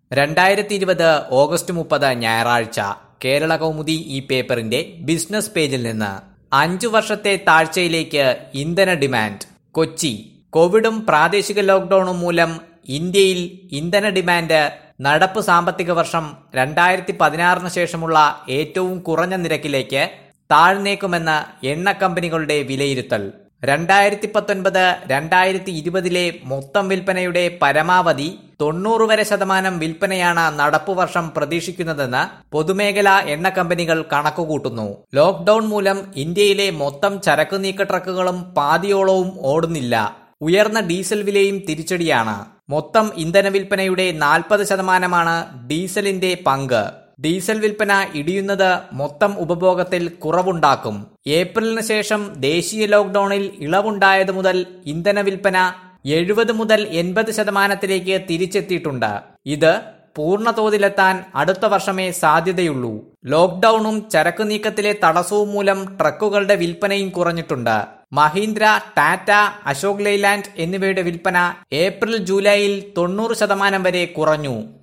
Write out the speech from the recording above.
രണ്ടായിരത്തി ഇരുപത് ഓഗസ്റ്റ് മുപ്പത് ഞായറാഴ്ച കേരള കൗമുദി ഈ പേപ്പറിന്റെ ബിസിനസ് പേജിൽ നിന്ന് അഞ്ചു വർഷത്തെ താഴ്ചയിലേക്ക് ഇന്ധന ഡിമാൻഡ് കൊച്ചി കോവിഡും പ്രാദേശിക ലോക്ഡൌണും മൂലം ഇന്ത്യയിൽ ഇന്ധന ഡിമാൻഡ് നടപ്പ് സാമ്പത്തിക വർഷം രണ്ടായിരത്തി പതിനാറിന് ശേഷമുള്ള ഏറ്റവും കുറഞ്ഞ നിരക്കിലേക്ക് താഴ്ന്നേക്കുമെന്ന് എണ്ണ കമ്പനികളുടെ വിലയിരുത്തൽ രണ്ടായിരത്തി പത്തൊൻപത് രണ്ടായിരത്തി ഇരുപതിലെ മൊത്തം വിൽപ്പനയുടെ പരമാവധി തൊണ്ണൂറ് വരെ ശതമാനം വിൽപ്പനയാണ് നടപ്പു വർഷം പ്രതീക്ഷിക്കുന്നതെന്ന് പൊതുമേഖലാ എണ്ണ കമ്പനികൾ കണക്കുകൂട്ടുന്നു ലോക്ഡൌൺ മൂലം ഇന്ത്യയിലെ മൊത്തം ചരക്കു നീക്ക ട്രക്കുകളും പാതിയോളവും ഓടുന്നില്ല ഉയർന്ന ഡീസൽ വിലയും തിരിച്ചടിയാണ് മൊത്തം ഇന്ധന വിൽപ്പനയുടെ നാൽപ്പത് ശതമാനമാണ് ഡീസലിന്റെ പങ്ക് ഡീസൽ വിൽപ്പന ഇടിയുന്നത് മൊത്തം ഉപഭോഗത്തിൽ കുറവുണ്ടാക്കും ഏപ്രിലിന് ശേഷം ദേശീയ ലോക്ഡൌണിൽ ഇളവുണ്ടായത് മുതൽ ഇന്ധന വിൽപ്പന എഴുപത് മുതൽ എൺപത് ശതമാനത്തിലേക്ക് തിരിച്ചെത്തിയിട്ടുണ്ട് ഇത് പൂർണ്ണ തോതിലെത്താൻ അടുത്ത വർഷമേ സാധ്യതയുള്ളൂ ലോക്ഡൌണും ചരക്കു നീക്കത്തിലെ തടസ്സവും മൂലം ട്രക്കുകളുടെ വിൽപ്പനയും കുറഞ്ഞിട്ടുണ്ട് മഹീന്ദ്ര ടാറ്റ അശോക് ലെയ്ലാൻഡ് എന്നിവയുടെ വിൽപ്പന ഏപ്രിൽ ജൂലൈയിൽ തൊണ്ണൂറ് ശതമാനം വരെ കുറഞ്ഞു